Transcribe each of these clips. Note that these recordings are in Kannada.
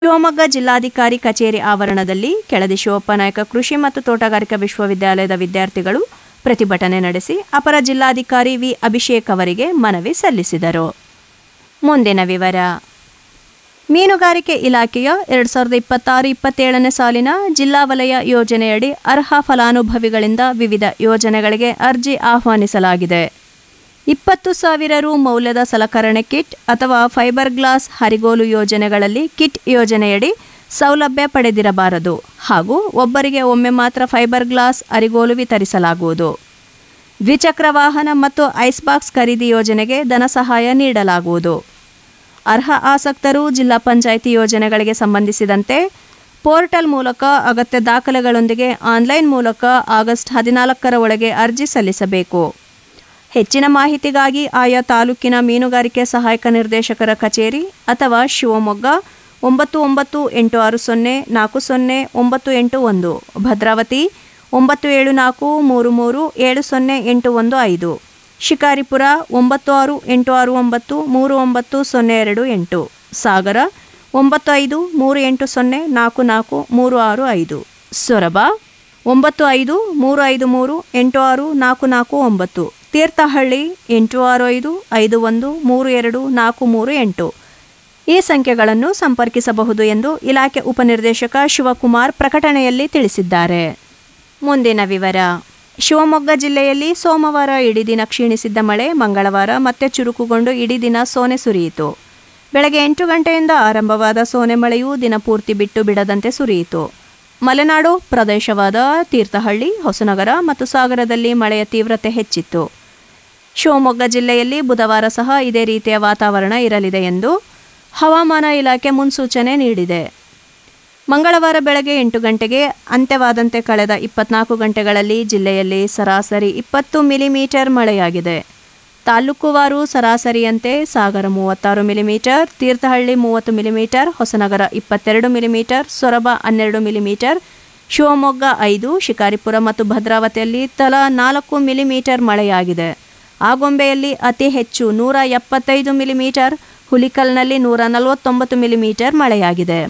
ಶಿವಮೊಗ್ಗ ಜಿಲ್ಲಾಧಿಕಾರಿ ಕಚೇರಿ ಆವರಣದಲ್ಲಿ ಕೆಳದಿ ಶಿವಪ್ಪನಾಯಕ ಕೃಷಿ ಮತ್ತು ತೋಟಗಾರಿಕಾ ವಿಶ್ವವಿದ್ಯಾಲಯದ ವಿದ್ಯಾರ್ಥಿಗಳು ಪ್ರತಿಭಟನೆ ನಡೆಸಿ ಅಪರ ಜಿಲ್ಲಾಧಿಕಾರಿ ವಿ ಅಭಿಷೇಕ್ ಅವರಿಗೆ ಮನವಿ ಸಲ್ಲಿಸಿದರು ಮುಂದಿನ ವಿವರ ಮೀನುಗಾರಿಕೆ ಇಲಾಖೆಯ ಎರಡು ಸಾವಿರದ ಇಪ್ಪತ್ತಾರು ಇಪ್ಪತ್ತೇಳನೇ ಸಾಲಿನ ಜಿಲ್ಲಾ ವಲಯ ಯೋಜನೆಯಡಿ ಅರ್ಹ ಫಲಾನುಭವಿಗಳಿಂದ ವಿವಿಧ ಯೋಜನೆಗಳಿಗೆ ಅರ್ಜಿ ಆಹ್ವಾನಿಸಲಾಗಿದೆ ಇಪ್ಪತ್ತು ಸಾವಿರ ರು ಮೌಲ್ಯದ ಸಲಕರಣೆ ಕಿಟ್ ಅಥವಾ ಫೈಬರ್ ಗ್ಲಾಸ್ ಹರಿಗೋಲು ಯೋಜನೆಗಳಲ್ಲಿ ಕಿಟ್ ಯೋಜನೆಯಡಿ ಸೌಲಭ್ಯ ಪಡೆದಿರಬಾರದು ಹಾಗೂ ಒಬ್ಬರಿಗೆ ಒಮ್ಮೆ ಮಾತ್ರ ಫೈಬರ್ ಗ್ಲಾಸ್ ಹರಿಗೋಲು ವಿತರಿಸಲಾಗುವುದು ದ್ವಿಚಕ್ರ ವಾಹನ ಮತ್ತು ಐಸ್ ಬಾಕ್ಸ್ ಖರೀದಿ ಯೋಜನೆಗೆ ಧನ ಸಹಾಯ ನೀಡಲಾಗುವುದು ಅರ್ಹ ಆಸಕ್ತರು ಜಿಲ್ಲಾ ಪಂಚಾಯಿತಿ ಯೋಜನೆಗಳಿಗೆ ಸಂಬಂಧಿಸಿದಂತೆ ಪೋರ್ಟಲ್ ಮೂಲಕ ಅಗತ್ಯ ದಾಖಲೆಗಳೊಂದಿಗೆ ಆನ್ಲೈನ್ ಮೂಲಕ ಆಗಸ್ಟ್ ಹದಿನಾಲ್ಕರ ಒಳಗೆ ಅರ್ಜಿ ಸಲ್ಲಿಸಬೇಕು ಹೆಚ್ಚಿನ ಮಾಹಿತಿಗಾಗಿ ಆಯಾ ತಾಲೂಕಿನ ಮೀನುಗಾರಿಕೆ ಸಹಾಯಕ ನಿರ್ದೇಶಕರ ಕಚೇರಿ ಅಥವಾ ಶಿವಮೊಗ್ಗ ಒಂಬತ್ತು ಒಂಬತ್ತು ಎಂಟು ಆರು ಸೊನ್ನೆ ನಾಲ್ಕು ಸೊನ್ನೆ ಒಂಬತ್ತು ಎಂಟು ಒಂದು ಭದ್ರಾವತಿ ಒಂಬತ್ತು ಏಳು ನಾಲ್ಕು ಮೂರು ಮೂರು ಏಳು ಸೊನ್ನೆ ಎಂಟು ಒಂದು ಐದು ಶಿಕಾರಿಪುರ ಒಂಬತ್ತು ಆರು ಎಂಟು ಆರು ಒಂಬತ್ತು ಮೂರು ಒಂಬತ್ತು ಸೊನ್ನೆ ಎರಡು ಎಂಟು ಸಾಗರ ಒಂಬತ್ತು ಐದು ಮೂರು ಎಂಟು ಸೊನ್ನೆ ನಾಲ್ಕು ನಾಲ್ಕು ಮೂರು ಆರು ಐದು ಸೊರಬ ಒಂಬತ್ತು ಐದು ಮೂರು ಐದು ಮೂರು ಎಂಟು ಆರು ನಾಲ್ಕು ನಾಲ್ಕು ಒಂಬತ್ತು ತೀರ್ಥಹಳ್ಳಿ ಎಂಟು ಆರು ಐದು ಐದು ಒಂದು ಮೂರು ಎರಡು ನಾಲ್ಕು ಮೂರು ಎಂಟು ಈ ಸಂಖ್ಯೆಗಳನ್ನು ಸಂಪರ್ಕಿಸಬಹುದು ಎಂದು ಇಲಾಖೆ ಉಪನಿರ್ದೇಶಕ ಶಿವಕುಮಾರ್ ಪ್ರಕಟಣೆಯಲ್ಲಿ ತಿಳಿಸಿದ್ದಾರೆ ಮುಂದಿನ ವಿವರ ಶಿವಮೊಗ್ಗ ಜಿಲ್ಲೆಯಲ್ಲಿ ಸೋಮವಾರ ಇಡೀ ದಿನ ಕ್ಷೀಣಿಸಿದ್ದ ಮಳೆ ಮಂಗಳವಾರ ಮತ್ತೆ ಚುರುಕುಗೊಂಡು ಇಡೀ ದಿನ ಸೋನೆ ಸುರಿಯಿತು ಬೆಳಗ್ಗೆ ಎಂಟು ಗಂಟೆಯಿಂದ ಆರಂಭವಾದ ಸೋನೆ ಮಳೆಯು ದಿನಪೂರ್ತಿ ಬಿಟ್ಟು ಬಿಡದಂತೆ ಸುರಿಯಿತು ಮಲೆನಾಡು ಪ್ರದೇಶವಾದ ತೀರ್ಥಹಳ್ಳಿ ಹೊಸನಗರ ಮತ್ತು ಸಾಗರದಲ್ಲಿ ಮಳೆಯ ತೀವ್ರತೆ ಹೆಚ್ಚಿತ್ತು ಶಿವಮೊಗ್ಗ ಜಿಲ್ಲೆಯಲ್ಲಿ ಬುಧವಾರ ಸಹ ಇದೇ ರೀತಿಯ ವಾತಾವರಣ ಇರಲಿದೆ ಎಂದು ಹವಾಮಾನ ಇಲಾಖೆ ಮುನ್ಸೂಚನೆ ನೀಡಿದೆ ಮಂಗಳವಾರ ಬೆಳಗ್ಗೆ ಎಂಟು ಗಂಟೆಗೆ ಅಂತ್ಯವಾದಂತೆ ಕಳೆದ ಇಪ್ಪತ್ನಾಲ್ಕು ಗಂಟೆಗಳಲ್ಲಿ ಜಿಲ್ಲೆಯಲ್ಲಿ ಸರಾಸರಿ ಇಪ್ಪತ್ತು ಮಿಲಿಮೀಟರ್ ಮಳೆಯಾಗಿದೆ ತಾಲ್ಲೂಕುವಾರು ಸರಾಸರಿಯಂತೆ ಸಾಗರ ಮೂವತ್ತಾರು ಮಿಲಿಮೀಟರ್ ತೀರ್ಥಹಳ್ಳಿ ಮೂವತ್ತು ಮಿಲಿಮೀಟರ್ ಹೊಸನಗರ ಇಪ್ಪತ್ತೆರಡು ಮಿಲಿಮೀಟರ್ ಸೊರಬ ಹನ್ನೆರಡು ಮಿಲಿಮೀಟರ್ ಶಿವಮೊಗ್ಗ ಐದು ಶಿಕಾರಿಪುರ ಮತ್ತು ಭದ್ರಾವತಿಯಲ್ಲಿ ತಲಾ ನಾಲ್ಕು ಮಿಲಿಮೀಟರ್ ಮಳೆಯಾಗಿದೆ ಆಗೊಂಬೆಯಲ್ಲಿ ಅತಿ ಹೆಚ್ಚು ನೂರ ಎಪ್ಪತ್ತೈದು ಮಿಲಿಮೀಟರ್ ಹುಲಿಕಲ್ನಲ್ಲಿ ನೂರ ನಲವತ್ತೊಂಬತ್ತು ಮಿಲಿಮೀಟರ್ ಮಳೆಯಾಗಿದೆ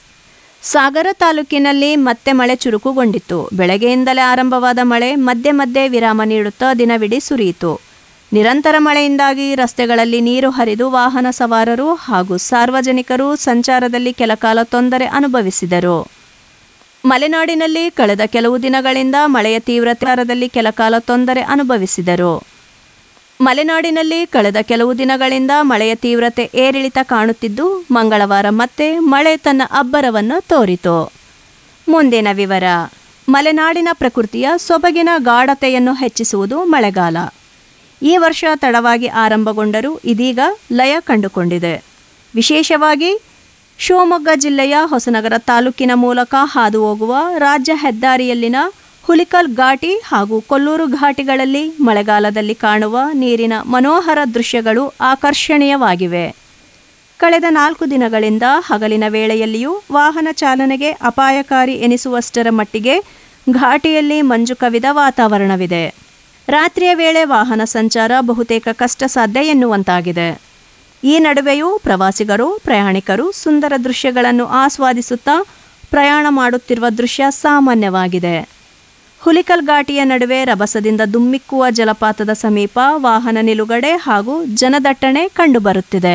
ಸಾಗರ ತಾಲೂಕಿನಲ್ಲಿ ಮತ್ತೆ ಮಳೆ ಚುರುಕುಗೊಂಡಿತ್ತು ಬೆಳಗ್ಗೆಯಿಂದಲೇ ಆರಂಭವಾದ ಮಳೆ ಮಧ್ಯೆ ಮಧ್ಯೆ ವಿರಾಮ ನೀಡುತ್ತಾ ದಿನವಿಡೀ ಸುರಿಯಿತು ನಿರಂತರ ಮಳೆಯಿಂದಾಗಿ ರಸ್ತೆಗಳಲ್ಲಿ ನೀರು ಹರಿದು ವಾಹನ ಸವಾರರು ಹಾಗೂ ಸಾರ್ವಜನಿಕರು ಸಂಚಾರದಲ್ಲಿ ಕೆಲಕಾಲ ತೊಂದರೆ ಅನುಭವಿಸಿದರು ಮಲೆನಾಡಿನಲ್ಲಿ ಕಳೆದ ಕೆಲವು ದಿನಗಳಿಂದ ಮಳೆಯ ತೀವ್ರತೆಯಲ್ಲಿ ಕೆಲಕಾಲ ತೊಂದರೆ ಅನುಭವಿಸಿದರು ಮಲೆನಾಡಿನಲ್ಲಿ ಕಳೆದ ಕೆಲವು ದಿನಗಳಿಂದ ಮಳೆಯ ತೀವ್ರತೆ ಏರಿಳಿತ ಕಾಣುತ್ತಿದ್ದು ಮಂಗಳವಾರ ಮತ್ತೆ ಮಳೆ ತನ್ನ ಅಬ್ಬರವನ್ನು ತೋರಿತು ಮುಂದಿನ ವಿವರ ಮಲೆನಾಡಿನ ಪ್ರಕೃತಿಯ ಸೊಬಗಿನ ಗಾಢತೆಯನ್ನು ಹೆಚ್ಚಿಸುವುದು ಮಳೆಗಾಲ ಈ ವರ್ಷ ತಡವಾಗಿ ಆರಂಭಗೊಂಡರೂ ಇದೀಗ ಲಯ ಕಂಡುಕೊಂಡಿದೆ ವಿಶೇಷವಾಗಿ ಶಿವಮೊಗ್ಗ ಜಿಲ್ಲೆಯ ಹೊಸನಗರ ತಾಲೂಕಿನ ಮೂಲಕ ಹಾದು ಹೋಗುವ ರಾಜ್ಯ ಹೆದ್ದಾರಿಯಲ್ಲಿನ ಹುಲಿಕಲ್ ಘಾಟಿ ಹಾಗೂ ಕೊಲ್ಲೂರು ಘಾಟಿಗಳಲ್ಲಿ ಮಳೆಗಾಲದಲ್ಲಿ ಕಾಣುವ ನೀರಿನ ಮನೋಹರ ದೃಶ್ಯಗಳು ಆಕರ್ಷಣೀಯವಾಗಿವೆ ಕಳೆದ ನಾಲ್ಕು ದಿನಗಳಿಂದ ಹಗಲಿನ ವೇಳೆಯಲ್ಲಿಯೂ ವಾಹನ ಚಾಲನೆಗೆ ಅಪಾಯಕಾರಿ ಎನಿಸುವಷ್ಟರ ಮಟ್ಟಿಗೆ ಘಾಟಿಯಲ್ಲಿ ಮಂಜು ಕವಿದ ವಾತಾವರಣವಿದೆ ರಾತ್ರಿಯ ವೇಳೆ ವಾಹನ ಸಂಚಾರ ಬಹುತೇಕ ಕಷ್ಟ ಸಾಧ್ಯ ಎನ್ನುವಂತಾಗಿದೆ ಈ ನಡುವೆಯೂ ಪ್ರವಾಸಿಗರು ಪ್ರಯಾಣಿಕರು ಸುಂದರ ದೃಶ್ಯಗಳನ್ನು ಆಸ್ವಾದಿಸುತ್ತಾ ಪ್ರಯಾಣ ಮಾಡುತ್ತಿರುವ ದೃಶ್ಯ ಸಾಮಾನ್ಯವಾಗಿದೆ ಹುಲಿಕಲ್ ಘಾಟಿಯ ನಡುವೆ ರಭಸದಿಂದ ದುಮ್ಮಿಕ್ಕುವ ಜಲಪಾತದ ಸಮೀಪ ವಾಹನ ನಿಲುಗಡೆ ಹಾಗೂ ಜನದಟ್ಟಣೆ ಕಂಡುಬರುತ್ತಿದೆ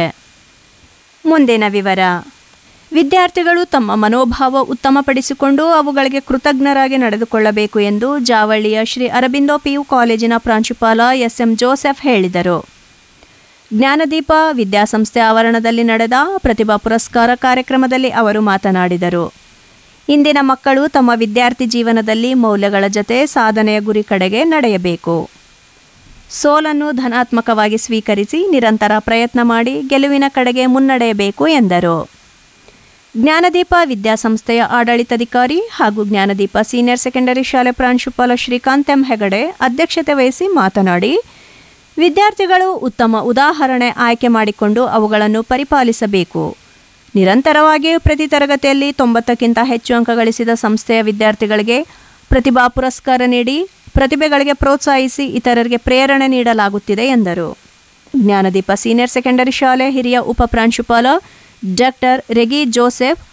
ಮುಂದಿನ ವಿವರ ವಿದ್ಯಾರ್ಥಿಗಳು ತಮ್ಮ ಮನೋಭಾವ ಉತ್ತಮಪಡಿಸಿಕೊಂಡು ಅವುಗಳಿಗೆ ಕೃತಜ್ಞರಾಗಿ ನಡೆದುಕೊಳ್ಳಬೇಕು ಎಂದು ಜಾವಳ್ಳಿಯ ಶ್ರೀ ಅರಬಿಂದೋ ಪಿಯು ಕಾಲೇಜಿನ ಪ್ರಾಂಶುಪಾಲ ಎಸ್ ಎಂ ಜೋಸೆಫ್ ಹೇಳಿದರು ಜ್ಞಾನದೀಪ ವಿದ್ಯಾಸಂಸ್ಥೆ ಆವರಣದಲ್ಲಿ ನಡೆದ ಪ್ರತಿಭಾ ಪುರಸ್ಕಾರ ಕಾರ್ಯಕ್ರಮದಲ್ಲಿ ಅವರು ಮಾತನಾಡಿದರು ಇಂದಿನ ಮಕ್ಕಳು ತಮ್ಮ ವಿದ್ಯಾರ್ಥಿ ಜೀವನದಲ್ಲಿ ಮೌಲ್ಯಗಳ ಜತೆ ಸಾಧನೆಯ ಗುರಿ ಕಡೆಗೆ ನಡೆಯಬೇಕು ಸೋಲನ್ನು ಧನಾತ್ಮಕವಾಗಿ ಸ್ವೀಕರಿಸಿ ನಿರಂತರ ಪ್ರಯತ್ನ ಮಾಡಿ ಗೆಲುವಿನ ಕಡೆಗೆ ಮುನ್ನಡೆಯಬೇಕು ಎಂದರು ಜ್ಞಾನದೀಪ ವಿದ್ಯಾಸಂಸ್ಥೆಯ ಆಡಳಿತಾಧಿಕಾರಿ ಹಾಗೂ ಜ್ಞಾನದೀಪ ಸೀನಿಯರ್ ಸೆಕೆಂಡರಿ ಶಾಲೆ ಪ್ರಾಂಶುಪಾಲ ಶ್ರೀಕಾಂತ್ ಎಂ ಹೆಗಡೆ ಅಧ್ಯಕ್ಷತೆ ವಹಿಸಿ ಮಾತನಾಡಿ ವಿದ್ಯಾರ್ಥಿಗಳು ಉತ್ತಮ ಉದಾಹರಣೆ ಆಯ್ಕೆ ಮಾಡಿಕೊಂಡು ಅವುಗಳನ್ನು ಪರಿಪಾಲಿಸಬೇಕು ನಿರಂತರವಾಗಿ ಪ್ರತಿ ತರಗತಿಯಲ್ಲಿ ತೊಂಬತ್ತಕ್ಕಿಂತ ಹೆಚ್ಚು ಅಂಕ ಗಳಿಸಿದ ಸಂಸ್ಥೆಯ ವಿದ್ಯಾರ್ಥಿಗಳಿಗೆ ಪ್ರತಿಭಾ ಪುರಸ್ಕಾರ ನೀಡಿ ಪ್ರತಿಭೆಗಳಿಗೆ ಪ್ರೋತ್ಸಾಹಿಸಿ ಇತರರಿಗೆ ಪ್ರೇರಣೆ ನೀಡಲಾಗುತ್ತಿದೆ ಎಂದರು ಜ್ಞಾನದೀಪ ಸೀನಿಯರ್ ಸೆಕೆಂಡರಿ ಶಾಲೆ ಹಿರಿಯ ಉಪ ಪ್ರಾಂಶುಪಾಲ ಡಾಕ್ಟರ್ ರೆಗಿ ಜೋಸೆಫ್